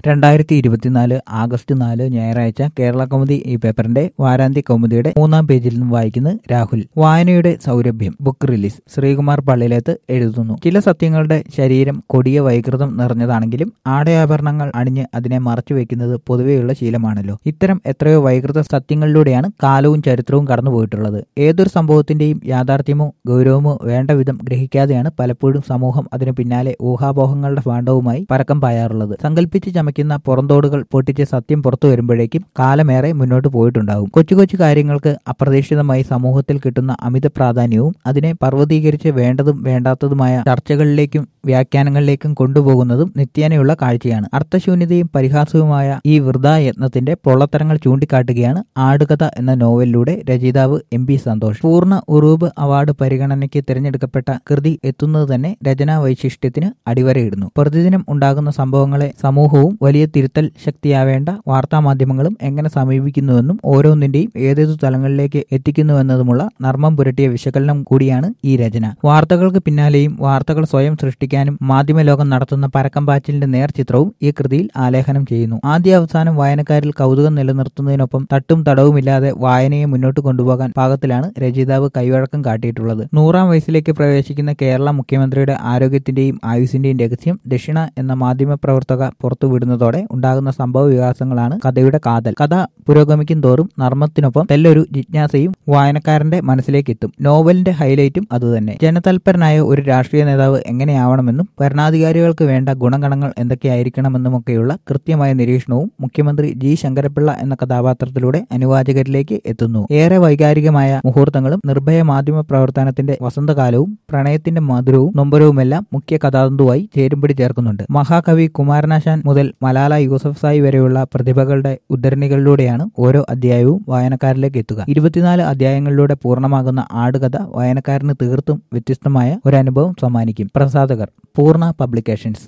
രണ്ടായിരത്തി ഇരുപത്തിനാല് ആഗസ്റ്റ് നാല് ഞായറാഴ്ച കേരള കൗമുദി ഈ പേപ്പറിന്റെ വാരാന്ത്യ കൗമുദിയുടെ മൂന്നാം പേജിൽ നിന്നും വായിക്കുന്നത് രാഹുൽ വായനയുടെ സൗരഭ്യം ബുക്ക് റിലീസ് ശ്രീകുമാർ പള്ളിയിലേത്ത് എഴുതുന്നു ചില സത്യങ്ങളുടെ ശരീരം കൊടിയ വൈകൃതം നിറഞ്ഞതാണെങ്കിലും ആടയാഭരണങ്ങൾ അണിഞ്ഞ് അതിനെ മറച്ചു വെക്കുന്നത് പൊതുവെയുള്ള ശീലമാണല്ലോ ഇത്തരം എത്രയോ വൈകൃത സത്യങ്ങളിലൂടെയാണ് കാലവും ചരിത്രവും കടന്നുപോയിട്ടുള്ളത് ഏതൊരു സംഭവത്തിന്റെയും യാഥാർത്ഥ്യമോ ഗൗരവമോ വേണ്ട വിധം ഗ്രഹിക്കാതെയാണ് പലപ്പോഴും സമൂഹം അതിനു പിന്നാലെ ഊഹാപോഹങ്ങളുടെ ഭാണ്ഡവുമായി പരക്കം പായാറുള്ളത് സങ്കല്പിച്ച് ചമയ്ക്കുന്ന പുറന്തോടുകൾ പൊട്ടിച്ച് സത്യം പുറത്തു വരുമ്പോഴേക്കും കാലമേറെ മുന്നോട്ട് പോയിട്ടുണ്ടാകും കൊച്ചു കൊച്ചു കാര്യങ്ങൾക്ക് അപ്രതീക്ഷിതമായി സമൂഹത്തിൽ കിട്ടുന്ന അമിത പ്രാധാന്യവും അതിനെ പർവ്വതീകരിച്ച് വേണ്ടതും വേണ്ടാത്തതുമായ ചർച്ചകളിലേക്കും വ്യാഖ്യാനങ്ങളിലേക്കും കൊണ്ടുപോകുന്നതും നിത്യേനയുള്ള കാഴ്ചയാണ് അർത്ഥശൂന്യതയും പരിഹാസവുമായ ഈ വൃഥായത്നത്തിന്റെ പൊള്ളത്തരങ്ങൾ ചൂണ്ടിക്കാട്ടുകയാണ് ആടുകഥ എന്ന നോവലിലൂടെ രചയിതാവ് എം പി സന്തോഷ് പൂർണ്ണ ഉറൂബ് അവാർഡ് പരിഗണനയ്ക്ക് തിരഞ്ഞെടുക്കപ്പെട്ട കൃതി എത്തുന്നത് തന്നെ രചനാ വൈശിഷ്ട്യത്തിന് അടിവരയിടുന്നു പ്രതിദിനം ഉണ്ടാകുന്ന സംഭവങ്ങളെ സമൂഹവും വലിയ തിരുത്തൽ ശക്തിയാവേണ്ട വാർത്താമാധ്യമങ്ങളും എങ്ങനെ സമീപിക്കുന്നുവെന്നും ഓരോന്നിന്റെയും ഏതേതു തലങ്ങളിലേക്ക് എത്തിക്കുന്നുവെന്നതുമുള്ള നർമ്മം പുരട്ടിയ വിശകലനം കൂടിയാണ് ഈ രചന വാർത്തകൾക്ക് പിന്നാലെയും വാർത്തകൾ സ്വയം സൃഷ്ടിക്കാനും മാധ്യമലോകം നടത്തുന്ന പരക്കം പാച്ചിലിന്റെ നേർചിത്രവും ഈ കൃതിയിൽ ആലേഖനം ചെയ്യുന്നു ആദ്യ അവസാനം വായനക്കാരിൽ കൗതുകം നിലനിർത്തുന്നതിനൊപ്പം തട്ടും തടവുമില്ലാതെ വായനയെ മുന്നോട്ട് കൊണ്ടുപോകാൻ പാകത്തിലാണ് രചയിതാവ് കൈവഴക്കം കാട്ടിയിട്ടുള്ളത് നൂറാം വയസ്സിലേക്ക് പ്രവേശിക്കുന്ന കേരള മുഖ്യമന്ത്രിയുടെ ആരോഗ്യത്തിന്റെയും ആയുസിന്റെയും രഹസ്യം ദക്ഷിണ എന്ന മാധ്യമ പ്രവർത്തക പുറത്തുവിടുന്നതോടെ ഉണ്ടാകുന്ന സംഭവ വികാസങ്ങളാണ് കഥയുടെ കാതൽ കഥ പുരോഗമിക്കും തോറും നർമ്മത്തിനൊപ്പം തെല്ലൊരു ജിജ്ഞാസയും വായനക്കാരന്റെ മനസ്സിലേക്ക് എത്തും നോവലിന്റെ ഹൈലൈറ്റും അതുതന്നെ ജനതൽപരനായ ഒരു രാഷ്ട്രീയ നേതാവ് എങ്ങനെയാവണമെന്നും ഭരണാധികാരികൾക്ക് വേണ്ട ഗുണഗണങ്ങൾ എന്തൊക്കെയായിരിക്കണമെന്നുമൊക്കെയുള്ള കൃത്യമായ നിരീക്ഷണവും മുഖ്യമന്ത്രി ജി ശങ്കരപിള്ള എന്ന കഥാപാത്രത്തിലൂടെ അനുവാചകരിലേക്ക് എത്തുന്നു ഏറെ വൈകാരികമായ മുഹൂർത്തങ്ങളും നിർഭയ മാധ്യമ പ്രവർത്തനത്തിന്റെ വസന്തകാലവും പ്രണയത്തിന്റെ മധുരവും നൊമ്പരവുമെല്ലാം മുഖ്യ കഥാതന്തുവായി ചേരുംപടി ചേർക്കുന്നുണ്ട് മഹാകവി കുമാരനാശാൻ മുതൽ മലാല യൂസഫ് സായി വരെയുള്ള പ്രതിഭകളുടെ ഉദ്ധരണികളിലൂടെയാണ് ഓരോ അധ്യായവും വായനക്കാരിലേക്ക് എത്തുക ഇരുപത്തിനാല് അധ്യായങ്ങളിലൂടെ പൂർണ്ണമാകുന്ന ആടുകഥ വായനക്കാരന് തീർത്തും വ്യത്യസ്തമായ ഒരു അനുഭവം സമ്മാനിക്കും പ്രസാധകർ പൂർണ്ണ പബ്ലിക്കേഷൻസ്